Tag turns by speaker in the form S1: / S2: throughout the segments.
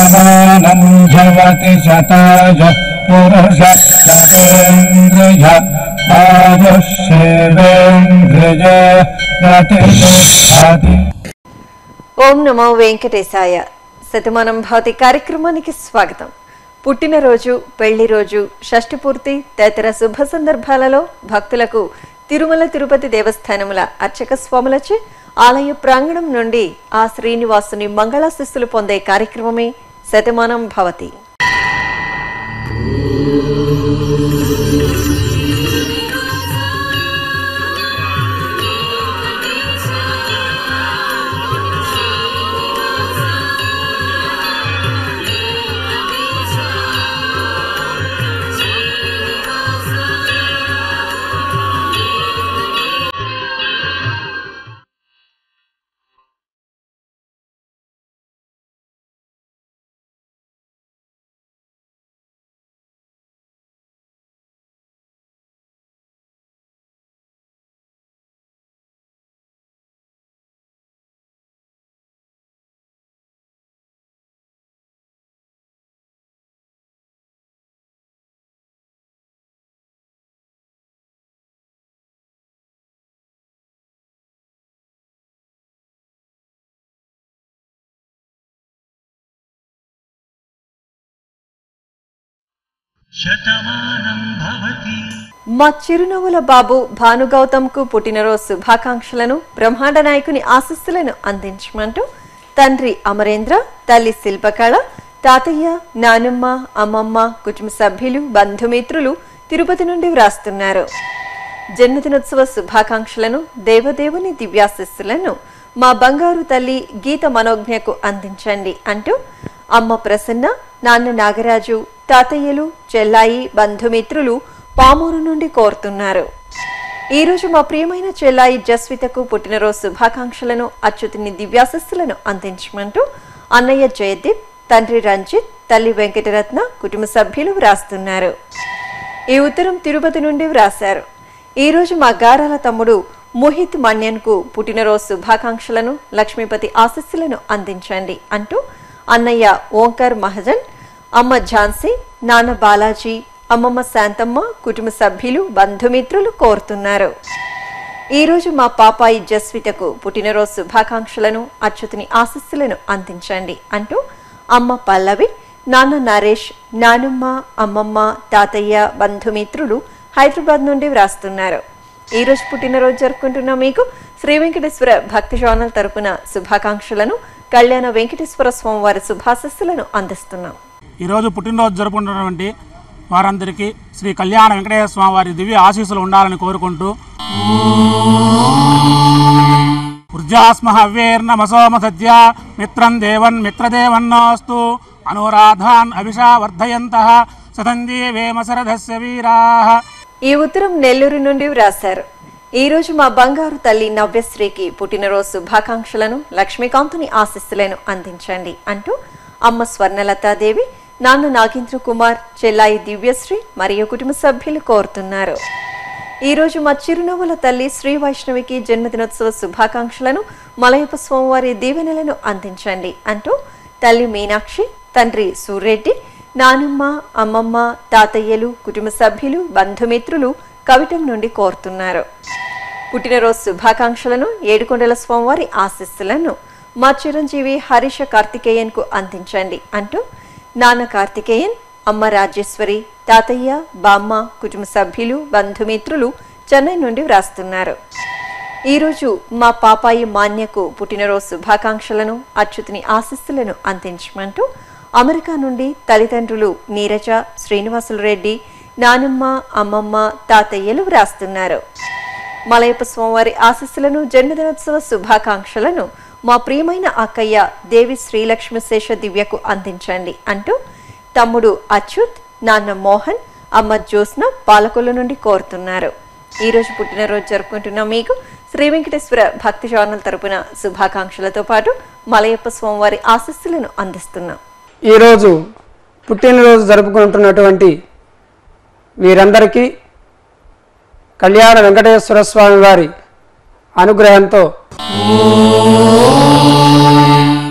S1: शतमानं भवति शताय पुरुष शतेन्द्रिय आयुष्येवेन्द्रिय प्रतिष्ठति
S2: ఓం నమో వెంకటేశాయ శతమానం భవతి కార్యక్రమానికి స్వాగతం పుట్టినరోజు పెళ్లి రోజు షష్ఠి పూర్తి తదితర శుభ సందర్భాలలో భక్తులకు తిరుమల తిరుపతి దేవస్థానముల అర్చక స్వాములచే ఆలయ ప్రాంగణం నుండి ఆ శ్రీనివాసుని మంగళాశిస్సులు పొందే కార్యక్రమమే శతమానం భవతి
S3: శతమానం భవతి
S2: మా చిరునవ్వుల బాబు భానుగౌతమ్కు పుట్టినరోజు శుభాకాంక్షలను బ్రహ్మాండ నాయకుని ఆశస్సులను అందించమంటూ తండ్రి అమరేంద్ర తల్లి శిల్పకళ తాతయ్య నానమ్మ అమ్మమ్మ కుటుంబ సభ్యులు బంధుమిత్రులు తిరుపతి నుండి వ్రాస్తున్నారు జన్మదినోత్సవ శుభాకాంక్షలను దేవదేవుని దివ్యాశిస్సులను మా బంగారు తల్లి గీత మనోజ్ఞకు అందించండి అంటూ అమ్మ ప్రసన్న నాన్న నాగరాజు తాతయ్యలు చెల్లాయి బంధుమిత్రులు పామూరు నుండి కోరుతున్నారు ఈ రోజు మా ప్రియమైన చెల్లాయి జస్వితకు పుట్టినరోజు శుభాకాంక్షలను అచ్యుతుని దివ్యాశస్సులను అందించమంటూ అన్నయ్య జయదీప్ తండ్రి రంజిత్ తల్లి వెంకటరత్న కుటుంబ సభ్యులు వ్రాస్తున్నారు ఈ ఉత్తరం తిరుపతి నుండి వ్రాశారు ఈ రోజు మా గారాల తమ్ముడు ముహిత్ మన్యన్కు పుట్టినరోజు శుభాకాంక్షలను లక్ష్మీపతి ఆశస్సులను అందించండి అంటూ అన్నయ్య ఓంకర్ మహజన్ అమ్మ ఝాన్సీ నాన్న బాలాజీ అమ్మమ్మ శాంతమ్మ కుటుంబ సభ్యులు బంధుమిత్రులు కోరుతున్నారు ఈ రోజు మా పాపాయి జస్వితకు పుట్టినరోజు శుభాకాంక్షలను అచ్యుతుని ఆశస్సులను అందించండి అంటూ అమ్మ పల్లవి నాన్న నరేష్ నానమ్మ అమ్మమ్మ తాతయ్య బంధుమిత్రులు హైదరాబాద్ నుండి వ్రాస్తున్నారు ఈ రోజు పుట్టినరోజు జరుపుకుంటున్న మీకు శ్రీ వెంకటేశ్వర భక్తి ఛానల్ తరపున శుభాకాంక్షలను కళ్యాణ వెంకటేశ్వర స్వామి వారి శుభాశస్సులను అందిస్తున్నాం
S4: ఈరోజు పుట్టినరోజు జరుపుకుంటున్నటువంటి వారందరికీ శ్రీ కళ్యాణ వెంకటేశ్వర స్వామి వారి దివ్య ఆశీస్సులు ఉండాలని కోరుకుంటూ ఉర్జాస్మ హవ్యేర్నమసోమ సద్య మిత్రం దేవన్ మిత్రదేవన్నోస్తు అనురాధాన్ అభిషా వర్ధయంత సతంజీ వేమసరథస్య వీరాః
S2: ఈ ఉత్తరం నెల్లూరు నుండి వ్రాశారు ఈ రోజు మా బంగారు తల్లి నవ్యశ్రీకి పుట్టినరోజు శుభాకాంక్షలను లక్ష్మీకాంతుని ఆశీస్సులను అందించండి అంటూ అమ్మ స్వర్ణలతాదేవి నాన్న నాగేంద్ర కుమార్ చెల్లాయి దివ్యశ్రీ మరియు కుటుంబ సభ్యులు కోరుతున్నారు ఈ రోజు మా చిరునవ్వుల తల్లి శ్రీ వైష్ణవికి జన్మదినోత్సవ శుభాకాంక్షలను మలయప్ప స్వామివారి దీవెనలను అందించండి అంటూ తల్లి మీనాక్షి తండ్రి సూర్రెడ్డి నానమ్మ అమ్మమ్మ తాతయ్యలు కుటుంబ సభ్యులు బంధుమిత్రులు కవిటం నుండి కోరుతున్నారు పుట్టినరోజు శుభాకాంక్షలను ఏడుకొండల స్వామివారి ఆశీస్సులను మా చిరంజీవి హరీష కార్తికేయన్కు అందించండి అంటూ నాన్న కార్తికేయన్ అమ్మ రాజేశ్వరి తాతయ్య బామ్మ కుటుంబ సభ్యులు బంధుమిత్రులు చెన్నై నుండి వ్రాస్తున్నారు ఈరోజు మా పాపాయి మాన్యకు పుట్టినరోజు శుభాకాంక్షలను అచ్యుతుని ఆశీస్సులను అందించమంటూ అమెరికా నుండి తల్లిదండ్రులు నీరజ శ్రీనివాసులు రెడ్డి నానమ్మ అమ్మమ్మ తాతయ్యలు వ్రాస్తున్నారు మలయప్ప స్వామివారి ఆశీస్సులను జన్మదినోత్సవ శుభాకాంక్షలను మా ప్రియమైన అక్కయ్య దేవి శ్రీలక్ష్మి శేష దివ్యకు అందించండి అంటూ తమ్ముడు అచ్యుత్ నాన్న మోహన్ అమ్మ జ్యోత్స్న పాలకొల్లు నుండి కోరుతున్నారు ఈ రోజు పుట్టినరోజు జరుపుకుంటున్న మీకు శ్రీ వెంకటేశ్వర భక్తి ఛానల్ తరపున శుభాకాంక్షలతో పాటు మలయప్ప స్వామివారి ఆశీస్సులను అందిస్తున్నాం
S5: ఈరోజు పుట్టినరోజు జరుపుకుంటున్నటువంటి వీరందరికీ కళ్యాణ వెంకటేశ్వర స్వామి వారి అనుగ్రహంతో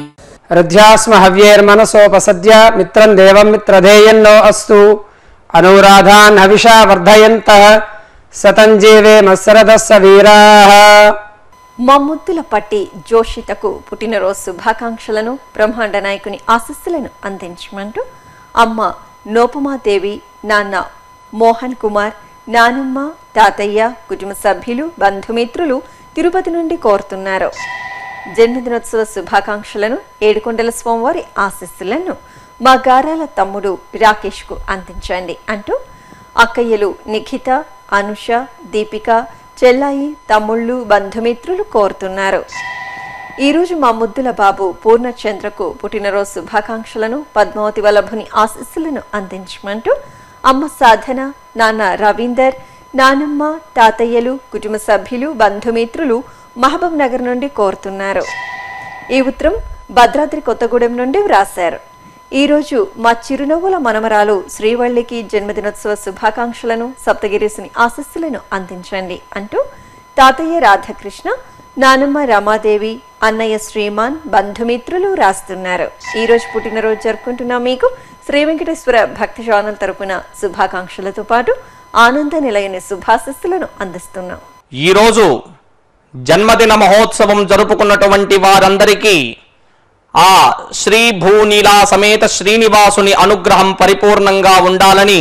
S5: హృద్యాస్మ హవ్యేర్మనసోపసద్య మిత్రం దేవం మిత్రధేయన్నో అస్తు అనురాధాన్ హవిషా వర్ధయంత సతం జీవే మత్సరదస్స వీరా
S2: మమ్ముద్దుల పట్టి జోషితకు పుట్టినరోజు శుభాకాంక్షలను బ్రహ్మాండ నాయకుని ఆశస్సులను అందించమంటూ అమ్మ నోపమాదేవి నాన్న మోహన్ కుమార్ నానమ్మ తాతయ్య కుటుంబ సభ్యులు బంధుమిత్రులు తిరుపతి నుండి కోరుతున్నారు జన్మదినోత్సవ శుభాకాంక్షలను ఏడుకొండల స్వామివారి ఆశస్సులను మా గారాల తమ్ముడు రాకేష్కు అందించండి అంటూ అక్కయ్యలు నిఖిత అనుష దీపిక చెల్లాయి తమ్ముళ్ళు బంధుమిత్రులు కోరుతున్నారు ఈరోజు మా ముద్దుల బాబు పూర్ణచంద్రకు పుట్టినరోజు శుభాకాంక్షలను పద్మావతి వల్లభుని ఆశీస్సులను అందించమంటూ అమ్మ సాధన నాన్న రవీందర్ నానమ్మ తాతయ్యలు కుటుంబ సభ్యులు బంధుమిత్రులు మహబూబ్ నగర్ నుండి కోరుతున్నారు ఈ ఉత్తరం భద్రాద్రి కొత్తగూడెం నుండి వ్రాశారు ఈరోజు మా చిరునవ్వుల మనమరాలు శ్రీవల్లికి జన్మదినోత్సవ శుభాకాంక్షలను సప్తగిరీసుని ఆశస్సులను అందించండి అంటూ తాతయ్య రాధాకృష్ణ నానమ్మ రమాదేవి అన్నయ్య శ్రీమాన్ బంధుమిత్రులు రాస్తున్నారు ఈ రోజు పుట్టినరోజు జరుపుకుంటున్న మీకు శ్రీ వెంకటేశ్వర భక్తి ఛానల్ తరపున శుభాకాంక్షలతో పాటు ఆనంద నిలయని శుభాశస్సులను అందిస్తున్నాం
S6: ఈరోజు జన్మదిన మహోత్సవం జరుపుకున్నటువంటి వారందరికీ ఆ శ్రీ భూనీలా సమేత శ్రీనివాసుని అనుగ్రహం పరిపూర్ణంగా ఉండాలని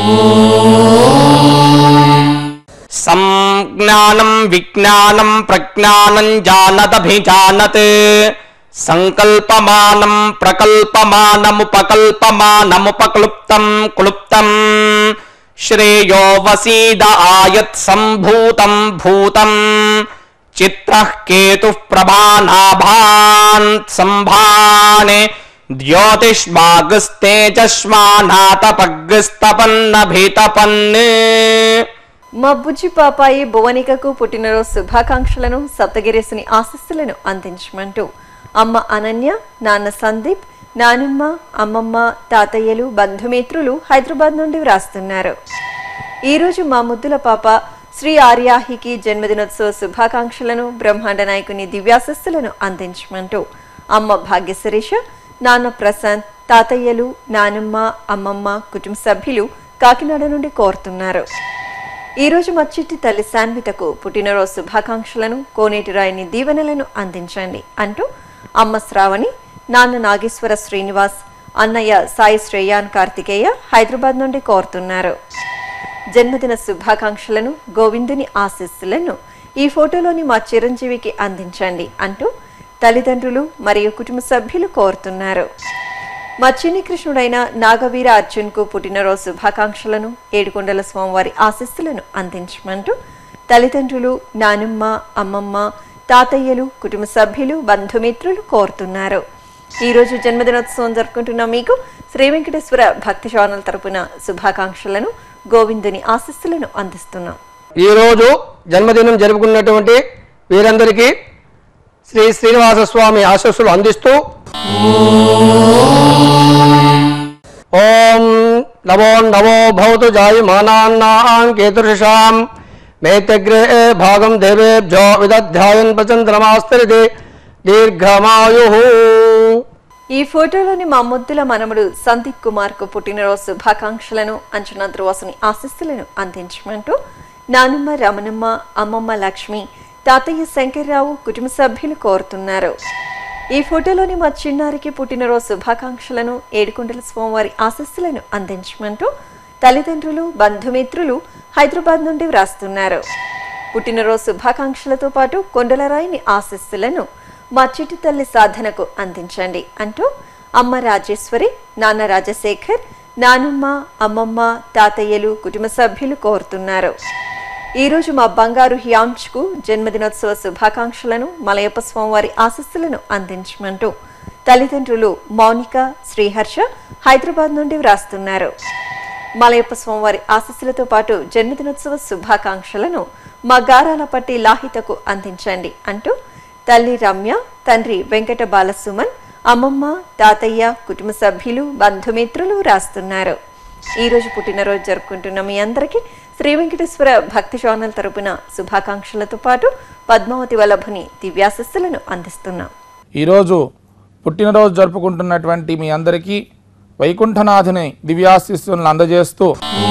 S6: సంజ్ఞానం విజ్ఞానం ప్రజ్ఞానం జానదభిజానత్ సంకల్పమానం ప్రకల్పమానముపకల్పమానముపక్లుప్తం క్లుప్తం శ్రేయో వసీద ఆయత్ సంభూతం భూతం చిత్రః కేతుః ప్రభానాభాన్ సంభానే ద్యోతిష్మాగస్తేజస్మానాతపగ్స్తపన్నభితపన్నే
S2: మా బుజ్జి పాపాయి భువనికకు పుట్టినరోజు శుభాకాంక్షలను సప్తగిరీసుని ఆశస్సులను అందించమంటూ అమ్మ అనన్య నాన్న సందీప్ నానమ్మ అమ్మమ్మ తాతయ్యలు బంధుమిత్రులు హైదరాబాద్ నుండి వ్రాస్తున్నారు ఈరోజు మా ముద్దుల పాప శ్రీ ఆర్యాహికి జన్మదినోత్సవ శుభాకాంక్షలను బ్రహ్మాండ నాయకుని దివ్యాశస్సులను అందించమంటూ అమ్మ భాగ్యశరీష నాన్న ప్రశాంత్ తాతయ్యలు నానమ్మ అమ్మమ్మ కుటుంబ సభ్యులు కాకినాడ నుండి కోరుతున్నారు ఈ రోజు మా చిట్టి తల్లి శాన్వితకు పుట్టినరోజు శుభాకాంక్షలను కోనేటి రాయిని దీవెనలను అందించండి అంటూ అమ్మ శ్రావణి నాన్న నాగేశ్వర శ్రీనివాస్ అన్నయ్య సాయి శ్రేయాన్ కార్తికేయ హైదరాబాద్ నుండి కోరుతున్నారు జన్మదిన శుభాకాంక్షలను గోవిందుని ఆశీస్సులను ఈ ఫోటోలోని మా చిరంజీవికి అందించండి అంటూ తల్లిదండ్రులు మరియు కుటుంబ సభ్యులు కోరుతున్నారు మా చిన్ని కృష్ణుడైన నాగవీర అర్జున్కు పుట్టినరోజు శుభాకాంక్షలను ఏడుకొండల స్వామివారి ఆశీస్సులను అందించమంటూ తల్లిదండ్రులు నానమ్మ అమ్మమ్మ తాతయ్యలు కుటుంబ సభ్యులు బంధుమిత్రులు కోరుతున్నారు ఈ రోజు జన్మదినోత్సవం జరుపుకుంటున్న మీకు శ్రీ వెంకటేశ్వర భక్తి ఛానల్ తరపున శుభాకాంక్షలను గోవిందుని ఆశీస్సులను అందిస్తున్నాం
S5: ఈరోజు జన్మదినం జరుపుకున్నటువంటి వీరందరికీ శ్రీ శ్రీనివాస స్వామి ఆశస్సులు అందిస్తూ ఓం నమో నమో భవతు జాయమానాన్నాం కేతుషాం మేతగ్రే భాగం దేవేభ్యో విదధ్యాయన్ ప్రచంద్రమాస్తరిది దీర్ఘమాయు
S2: ఈ ఫోటోలోని మా ముద్దుల మనముడు సందీప్ కుమార్ కు పుట్టినరోజు శుభాకాంక్షలను అంచనా ధ్రువాసుని ఆశీస్సులను అందించమంటూ నానమ్మ రమణమ్మ అమ్మమ్మ లక్ష్మి తాతయ్య శంకర్రావు కుటుంబ సభ్యులు కోరుతున్నారు ఈ ఫోటోలోని మా చిన్నారికి పుట్టినరోజు శుభాకాంక్షలను ఏడుకొండల స్వామివారి ఆశస్సులను అందించమంటూ తల్లిదండ్రులు బంధుమిత్రులు హైదరాబాద్ నుండి వ్రాస్తున్నారు పుట్టినరోజు శుభాకాంక్షలతో పాటు కొండలరాయిని ఆశస్సులను మా చిట్టి తల్లి సాధనకు అందించండి అంటూ అమ్మ రాజేశ్వరి నాన్న రాజశేఖర్ నానమ్మ అమ్మమ్మ తాతయ్యలు కుటుంబ సభ్యులు కోరుతున్నారు ఈ రోజు మా బంగారు హియాంష్కు జన్మదినోత్సవ శుభాకాంక్షలను మలయప్ప స్వామివారి ఆశస్సులను అందించమంటూ తల్లిదండ్రులు మౌనిక శ్రీహర్ష హైదరాబాద్ నుండి వ్రాస్తున్నారు మలయప్ప స్వామివారి ఆశస్సులతో పాటు జన్మదినోత్సవ శుభాకాంక్షలను మా గారాల పట్టి లాహితకు అందించండి అంటూ తల్లి రమ్య తండ్రి వెంకట బాలసుమన్ అమ్మమ్మ తాతయ్య కుటుంబ సభ్యులు బంధుమిత్రులు రాస్తున్నారు ఈ రోజు పుట్టినరోజు జరుపుకుంటున్న మీ అందరికీ శ్రీ వెంకటేశ్వర భక్తి ఛానల్ తరపున శుభాకాంక్షలతో పాటు పద్మావతి వల్లభుని దివ్యాశస్సులను అందిస్తున్నాం
S7: ఈరోజు పుట్టినరోజు జరుపుకుంటున్నటువంటి మీ అందరికీ వైకుంఠనాథుని దివ్యాశిస్సులను అందజేస్తూ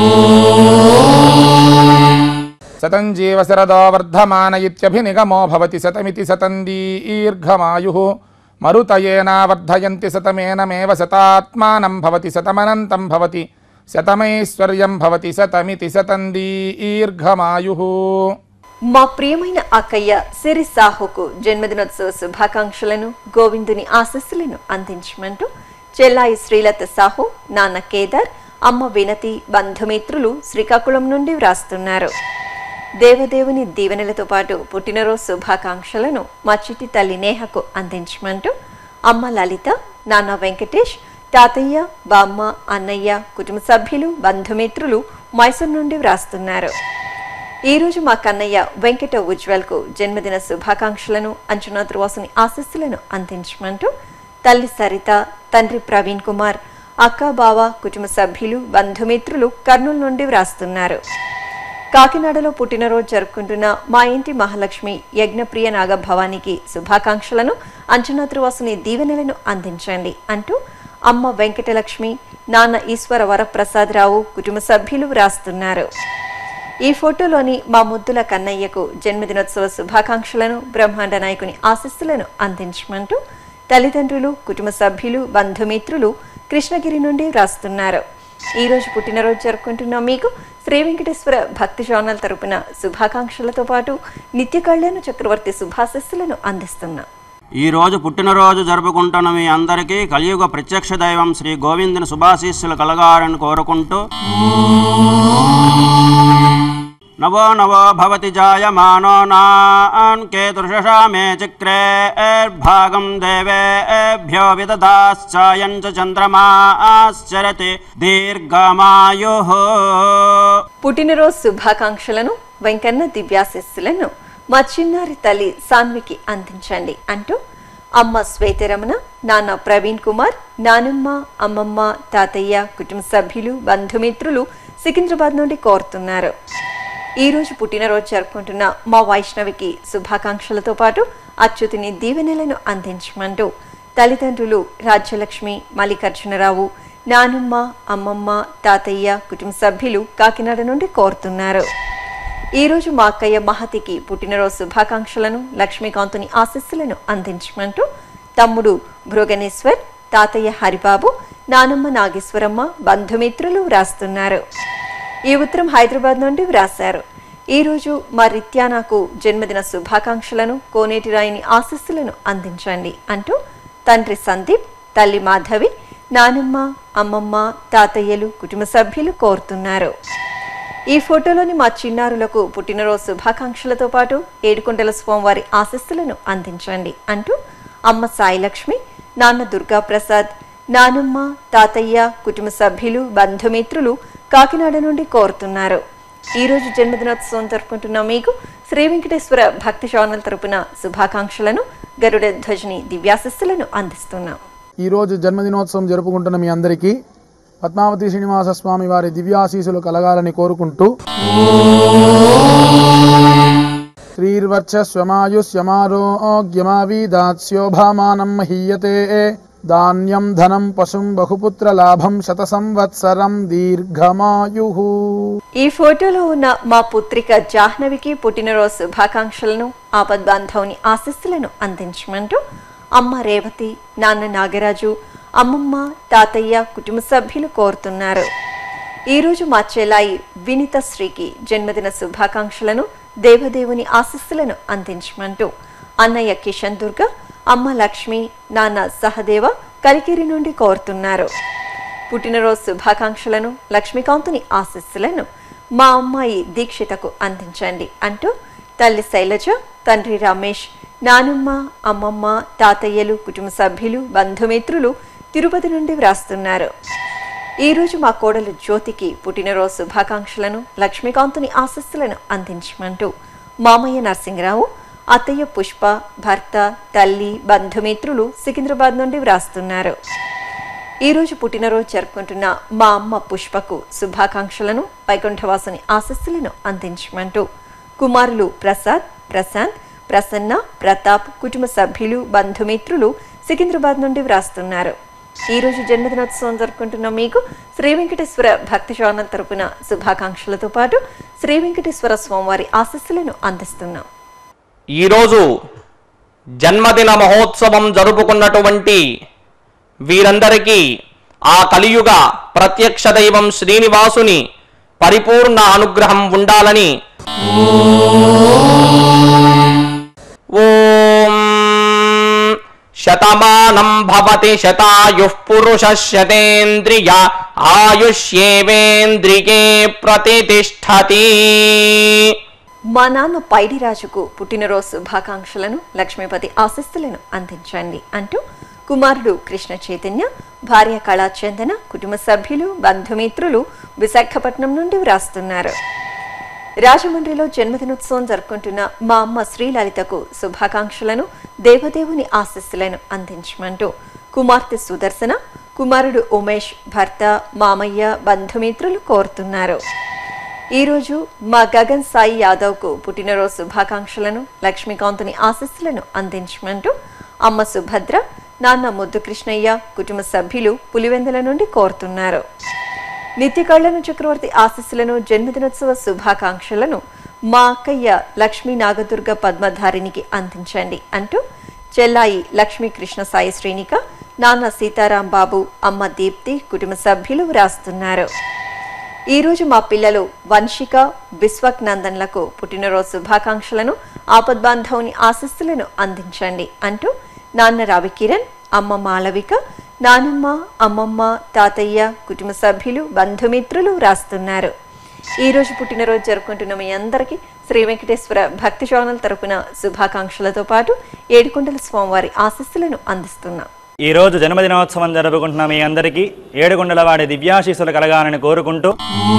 S7: శతం జీవ శరదో వర్ధమాన ఇత్యభినిగమో భవతి శతమితి శతం దీర్ఘమాయు మరుతయేనా వర్ధయంతి శతమేనమేవ శతాత్మానం భవతి శతమనంతం భవతి శతమైశ్వర్యం భవతి శతమితి శతం దీర్ఘమాయు
S2: మా ప్రియమైన అక్కయ్య సిరి సాహుకు జన్మదినోత్సవ శుభాకాంక్షలను గోవిందుని ఆశస్సులను అందించమంటూ చెల్లాయి శ్రీలత సాహు నాన్న కేదార్ అమ్మ వినతి బంధుమిత్రులు శ్రీకాకుళం నుండి వ్రాస్తున్నారు దేవదేవుని దీవెనలతో పాటు పుట్టినరోజు శుభాకాంక్షలను మా చిట్టి తల్లి నేహకు అందించమంటూ అమ్మ లలిత నాన్న వెంకటేష్ తాతయ్య బామ్మ అన్నయ్య కుటుంబ సభ్యులు బంధుమిత్రులు మైసూర్ నుండి వ్రాస్తున్నారు ఈ రోజు మా కన్నయ్య వెంకట ఉజ్వల్కు జన్మదిన శుభాకాంక్షలను అంచనా ధ్రువాసుని ఆశస్సులను అందించమంటూ తల్లి సరిత తండ్రి ప్రవీణ్ కుమార్ అక్క బావ కుటుంబ సభ్యులు బంధుమిత్రులు కర్నూలు నుండి వ్రాస్తున్నారు కాకినాడలో పుట్టినరోజు జరుపుకుంటున్న మా ఇంటి మహాలక్ష్మి యజ్ఞప్రియ నాగభవానికి శుభాకాంక్షలను అంచనా ధ్రువాసుని దీవెనలను అందించండి అంటూ అమ్మ వెంకటలక్ష్మి నాన్న ఈశ్వర వరప్రసాదరావు కుటుంబ సభ్యులు వ్రాస్తున్నారు ఈ ఫోటోలోని మా ముద్దుల కన్నయ్యకు జన్మదినోత్సవ శుభాకాంక్షలను బ్రహ్మాండ నాయకుని ఆశస్సులను అందించమంటూ తల్లిదండ్రులు కుటుంబ సభ్యులు బంధుమిత్రులు కృష్ణగిరి నుండి వ్రాస్తున్నారు ఈ రోజు పుట్టినరోజు జరుపుకుంటున్న మీకు శ్రీ వెంకటేశ్వర భక్తి ఛానల్ తరపున శుభాకాంక్షలతో పాటు నిత్య కళ్యాణ చక్రవర్తి శుభాశస్సులను అందిస్తున్నా
S8: ఈ రోజు పుట్టినరోజు జరుపుకుంటున్న మీ అందరికీ కలియుగ ప్రత్యక్ష దైవం శ్రీ గోవిందుని శుభాశీస్సులు కలగాలని కోరుకుంటూ నవో నవో భవతి జాయమానో నాన్ కేతుర్షషా మే చక్రే భాగం దేవేభ్యో విదదాశ్చాయం చ చంద్రమాశ్చరతి దీర్ఘమాయు
S2: పుట్టినరోజు శుభాకాంక్షలను వెంకన్న దివ్యాశస్సులను మా చిన్నారి తల్లి సాన్వికి అందించండి అంటూ అమ్మ శ్వేతరమణ నాన్న ప్రవీణ్ కుమార్ నానమ్మ అమ్మమ్మ తాతయ్య కుటుంబ సభ్యులు బంధుమిత్రులు సికింద్రాబాద్ నుండి కోరుతున్నారు ఈ రోజు పుట్టినరోజు జరుపుకుంటున్న మా వైష్ణవికి శుభాకాంక్షలతో పాటు అచ్యుతిని దీవెనలను అందించమంటూ తల్లిదండ్రులు రాజ్యలక్ష్మి మల్లికార్జునరావు నానమ్మ అమ్మమ్మ తాతయ్య కుటుంబ సభ్యులు కాకినాడ నుండి కోరుతున్నారు ఈ రోజు మా అక్కయ్య మహతికి పుట్టినరోజు శుభాకాంక్షలను లక్ష్మీకాంతుని ఆశస్సులను అందించమంటూ తమ్ముడు భృగనేశ్వర్ తాతయ్య హరిబాబు నానమ్మ నాగేశ్వరమ్మ బంధుమిత్రులు వ్రాస్తున్నారు ఈ ఉత్తరం హైదరాబాద్ నుండి వ్రాశారు ఈ రోజు మా రిత్యానాకు జన్మదిన శుభాకాంక్షలను కోనేటి రాయిని ఆశస్సులను అందించండి అంటూ తండ్రి సందీప్ తల్లి మాధవి నానమ్మ అమ్మమ్మ తాతయ్యలు కుటుంబ సభ్యులు కోరుతున్నారు ఈ ఫోటోలోని మా చిన్నారులకు పుట్టినరోజు శుభాకాంక్షలతో పాటు ఏడుకొండల స్వామివారి ఆశస్సులను అందించండి అంటూ అమ్మ సాయిలక్ష్మి నాన్న దుర్గా ప్రసాద్ నానమ్మ తాతయ్య కుటుంబ సభ్యులు బంధుమిత్రులు కాకినాడ నుండి కోరుతున్నారు ఈ రోజు జన్మదినోత్సవం జరుపుకుంటున్న మీకు శ్రీ వెంకటేశ్వర భక్తి ఛానల్ తరపున శుభాకాంక్షలను గరుడ ధ్వజని దివ్యాశస్సులను అందిస్తున్నాం
S7: ఈరోజు జన్మదినోత్సవం జరుపుకుంటున్న మీ అందరికీ పద్మావతి శ్రీనివాస స్వామి వారి దివ్యాశీసులు కలగాలని కోరుకుంటూ శ్రీర్వర్చస్వమాయుష్యమారోగ్యమావీదాస్యోభామానం మహీయతే ధాన్యం ధనం పశుం బహుపుత్ర లాభం శత సంవత్సరం దీర్ఘమాయు
S2: ఈ ఫోటోలో ఉన్న మా పుత్రిక జాహ్నవికి పుట్టినరోజు శుభాకాంక్షలను ఆపద్బాంధవుని ఆశస్సులను అందించమంటూ అమ్మ రేవతి నాన్న నాగరాజు అమ్మమ్మ తాతయ్య కుటుంబ సభ్యులు కోరుతున్నారు ఈరోజు మా చెల్లాయి వినిత శ్రీకి జన్మదిన శుభాకాంక్షలను దేవదేవుని ఆశస్సులను అందించమంటూ అన్నయ్య కిషన్ దుర్గ అమ్మ లక్ష్మి నాన్న సహదేవ కలికిరి నుండి కోరుతున్నారు పుట్టినరోజు శుభాకాంక్షలను లక్ష్మీకాంతుని ఆశస్సులను మా అమ్మాయి దీక్షితకు అందించండి అంటూ తల్లి శైలజ తండ్రి రమేష్ నానమ్మ అమ్మమ్మ తాతయ్యలు కుటుంబ సభ్యులు బంధుమిత్రులు తిరుపతి నుండి వ్రాస్తున్నారు ఈ రోజు మా కోడలు జ్యోతికి పుట్టినరోజు శుభాకాంక్షలను లక్ష్మీకాంతుని ఆశస్సులను అందించమంటూ మామయ్య నరసింహరావు అత్తయ్య పుష్ప భర్త తల్లి బంధుమిత్రులు సికింద్రాబాద్ నుండి వ్రాస్తున్నారు ఈ రోజు పుట్టినరోజు జరుపుకుంటున్న మా అమ్మ పుష్పకు శుభాకాంక్షలను వైకుంఠవాసుని ఆశస్సులను అందించమంటూ కుమారులు ప్రసాద్ ప్రశాంత్ ప్రసన్న ప్రతాప్ కుటుంబ సభ్యులు బంధుమిత్రులు సికింద్రాబాద్ నుండి వ్రాస్తున్నారు ఈ రోజు జన్మదినోత్సవం జరుపుకుంటున్న మీకు శ్రీ వెంకటేశ్వర భక్తి ఛానల్ తరపున శుభాకాంక్షలతో పాటు శ్రీ వెంకటేశ్వర స్వామివారి ఆశస్సులను అందిస్తున్నాం
S6: ఈరోజు జన్మదిన మహోత్సవం జరుపుకున్నటువంటి వీరందరికీ ఆ కలియుగ ప్రత్యక్ష దైవం శ్రీనివాసుని పరిపూర్ణ అనుగ్రహం ఉండాలని ఓం శతమానం భవతి శతాయుః పురుష శతేంద్రియ ఆయుష్యేవేంద్రికే ప్రతిష్టతి
S2: మా నాన్న పైడిరాజుకు పుట్టినరోజు శుభాకాంక్షలను లక్ష్మీపతి ఆశస్సులను అందించండి అంటూ కుమారుడు కృష్ణ చైతన్య భార్య కళాచందన కుటుంబ సభ్యులు బంధుమిత్రులు విశాఖపట్నం నుండి వ్రాస్తున్నారు రాజమండ్రిలో జన్మదినోత్సవం జరుపుకుంటున్న మా అమ్మ శ్రీలలితకు శుభాకాంక్షలను దేవదేవుని ఆశస్సులను అందించమంటూ కుమార్తె సుదర్శన కుమారుడు ఉమేష్ భర్త మామయ్య బంధుమిత్రులు కోరుతున్నారు ఈరోజు మా గగన్ సాయి యాదవ్కు పుట్టినరోజు శుభాకాంక్షలను లక్ష్మీకాంతుని ఆశస్సులను అందించమంటూ అమ్మ సుభద్ర నాన్న ముద్దు కృష్ణయ్య కుటుంబ సభ్యులు పులివెందుల నుండి కోరుతున్నారు నిత్య కళ్యాణ చక్రవర్తి ఆశస్సులను జన్మదినోత్సవ శుభాకాంక్షలను మా అక్కయ్య లక్ష్మీ నాగదుర్గ పద్మధారినికి అందించండి అంటూ చెల్లాయి లక్ష్మీ కృష్ణ సాయి శ్రేణిక నాన్న సీతారాం బాబు అమ్మ దీప్తి కుటుంబ సభ్యులు వ్రాస్తున్నారు ఈ రోజు మా పిల్లలు వంశిక బిస్వక్ నందన్లకు పుట్టినరోజు శుభాకాంక్షలను ఆపద్బాంధవుని ఆశస్సులను అందించండి అంటూ నాన్న రావి కిరణ్ అమ్మ మాళవిక నానమ్మ అమ్మమ్మ తాతయ్య కుటుంబ సభ్యులు బంధుమిత్రులు రాస్తున్నారు ఈ రోజు పుట్టినరోజు జరుపుకుంటున్న మీ అందరికీ శ్రీ వెంకటేశ్వర భక్తి ఛానల్ తరపున శుభాకాంక్షలతో పాటు ఏడుకొండల స్వామివారి ఆశస్సులను అందిస్తున్నాం
S9: ఈ రోజు జన్మదినోత్సవం జరుపుకుంటున్న మీ అందరికీ ఏడుగుండల వాడి దివ్యాశీస్సులు కలగాలని కోరుకుంటూ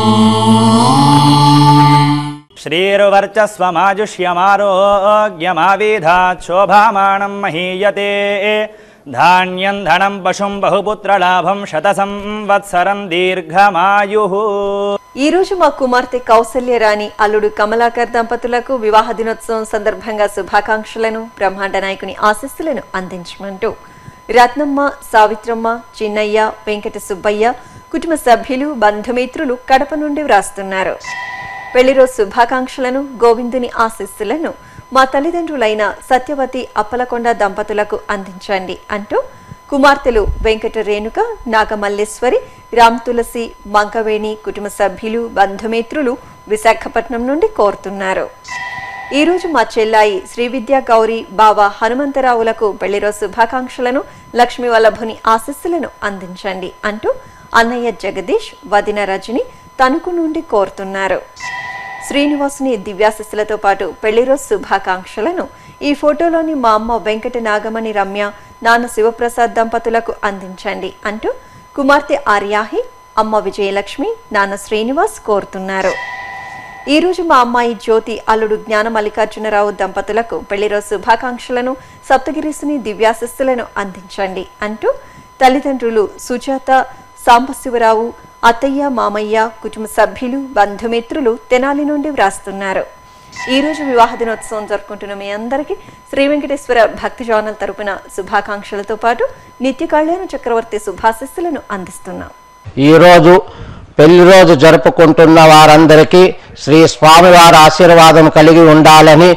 S9: శ్రీరువర్చస్వమాజుష్యమారోగ్యమావిధాత్ శోభామానం మహీయతే ధాన్యం ధనం పశుం బహుపుత్రలాభం శత సంవత్సరం దీర్ఘమాయు
S2: ఈ రోజు మా కుమార్తె కౌసల్య రాణి అల్లుడు కమలాకర్ దంపతులకు వివాహ దినోత్సవం సందర్భంగా శుభాకాంక్షలను బ్రహ్మాండ నాయకుని ఆశస్సులను అందించమంటూ రత్నమ్మ సావిత్రమ్మ చిన్నయ్య వెంకట సుబ్బయ్య కుటుంబ సభ్యులు బంధుమిత్రులు కడప నుండి వ్రాస్తున్నారు పెళ్లిరోజు శుభాకాంక్షలను గోవిందుని ఆశస్సులను మా తల్లిదండ్రులైన సత్యవతి అప్పలకొండ దంపతులకు అందించండి అంటూ కుమార్తెలు వెంకట రేణుక నాగమల్లేశ్వరి రామ్ తులసి మంకవేణి కుటుంబ సభ్యులు బంధుమిత్రులు విశాఖపట్నం నుండి కోరుతున్నారు ఈ రోజు మా చెల్లాయి శ్రీ విద్యా గౌరి బావ హనుమంతరావులకు పెళ్లిరోజు శుభాకాంక్షలను లక్ష్మీ వల్లభుని ఆశస్సులను అందించండి అంటూ అన్నయ్య జగదీష్ వదిన రజని తణుకు నుండి కోరుతున్నారు శ్రీనివాసుని దివ్యాశస్సులతో పాటు పెళ్లిరోజు శుభాకాంక్షలను ఈ ఫోటోలోని మా అమ్మ వెంకట నాగమణి రమ్య నాన్న శివప్రసాద్ దంపతులకు అందించండి అంటూ కుమార్తె ఆర్యాహి అమ్మ విజయలక్ష్మి నాన్న శ్రీనివాస్ కోరుతున్నారు ఈ రోజు మా అమ్మాయి జ్యోతి అల్లుడు జ్ఞాన మల్లికార్జునరావు దంపతులకు పెళ్లిరోజు శుభాకాంక్షలను సప్తగిరీసుని దివ్యాశస్సులను అందించండి అంటూ తల్లిదండ్రులు సుజాత సాంబశివరావు అత్తయ్య మామయ్య కుటుంబ సభ్యులు బంధుమిత్రులు తెనాలి నుండి వ్రాస్తున్నారు ఈ రోజు వివాహ దినోత్సవం జరుపుకుంటున్న మీ అందరికీ శ్రీ వెంకటేశ్వర భక్తి ఛానల్ తరపున శుభాకాంక్షలతో పాటు నిత్య కళ్యాణ చక్రవర్తి శుభాశస్సులను అందిస్తున్నాం
S5: ఈరోజు పెళ్లి రోజు జరుపుకుంటున్న వారందరికీ శ్రీ స్వామివారి ఆశీర్వాదం కలిగి ఉండాలని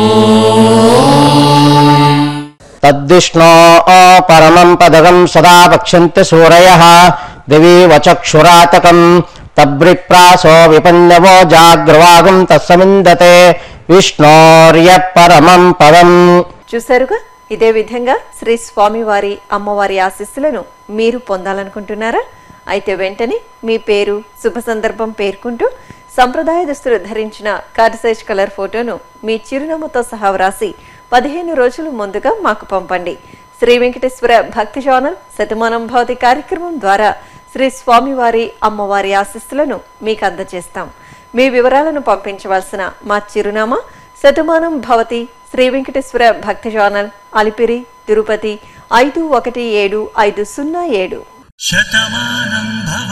S5: తద్విష్ణో పరమం పదగం సదా పక్ష్యంతి సూరయ దివి వచక్షురాతకం తబ్రిప్రాసో విపన్నవో జాగ్రవాగం తస్సమిందతే విష్ణోర్య పరమం పదం
S2: చూశారుగా ఇదే విధంగా శ్రీ స్వామివారి అమ్మవారి ఆశీస్సులను మీరు పొందాలనుకుంటున్నారా అయితే వెంటనే మీ పేరు శుభ సందర్భం పేర్కొంటూ సంప్రదాయ దుస్తులు ధరించిన కార్డ్ సైజ్ కలర్ ఫోటోను మీ చిరునామాతో సహా వ్రాసి పదిహేను రోజులు ముందుగా మాకు పంపండి శ్రీ వెంకటేశ్వర భక్తి ఛానల్ శతమానం భవతి కార్యక్రమం ద్వారా శ్రీ స్వామివారి అమ్మవారి ఆశీస్సులను మీకు అందజేస్తాం మీ వివరాలను పంపించవలసిన మా చిరునామా శతమానం భవతి శ్రీ వెంకటేశ్వర భక్తి ఛానల్ అలిపిరి తిరుపతి ఐదు ఒకటి ఏడు ఐదు సున్నా ఏడు
S3: శతమానం భవ